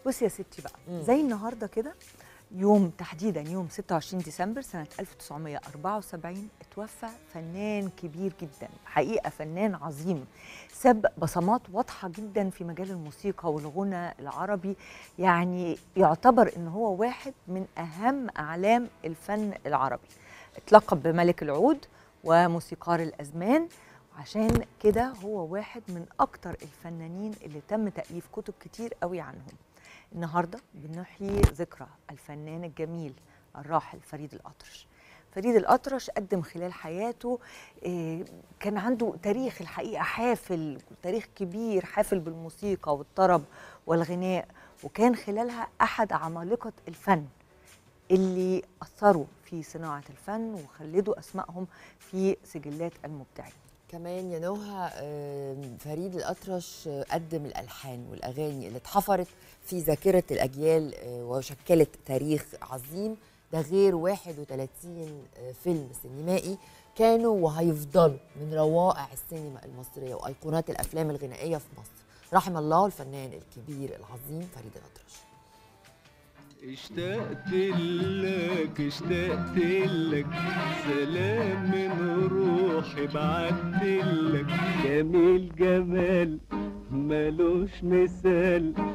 بصي يا ستي بقى مم. زي النهارده كده يوم تحديدا يوم 26 ديسمبر سنة 1974 اتوفى فنان كبير جدا حقيقة فنان عظيم ساب بصمات واضحة جدا في مجال الموسيقى والغنى العربي يعني يعتبر ان هو واحد من اهم اعلام الفن العربي اتلقب بملك العود وموسيقار الازمان عشان كده هو واحد من اكتر الفنانين اللي تم تأليف كتب كتير قوي عنهم النهارده بنحيي ذكرى الفنان الجميل الراحل فريد الأطرش فريد الأطرش قدم خلال حياته آه، كان عنده تاريخ الحقيقة حافل تاريخ كبير حافل بالموسيقى والطرب والغناء وكان خلالها أحد عمالقة الفن اللي أثروا في صناعة الفن وخلدوا أسمائهم في سجلات المبدعين كمان يا نوها آم، فريد الأطرش آه، قدم الألحان والأغاني اللي اتحفرت في ذاكرة الأجيال آه، وشكلت تاريخ عظيم ده غير 31 آه، فيلم سينمائي كانوا وهيفضلوا من روائع السينما المصرية وأيقونات الأفلام الغنائية في مصر رحم الله الفنان الكبير العظيم فريد الأطرش اشتقت لك اشتقت لك سلام من روحي بعت لك جميل جمال ملوش مثال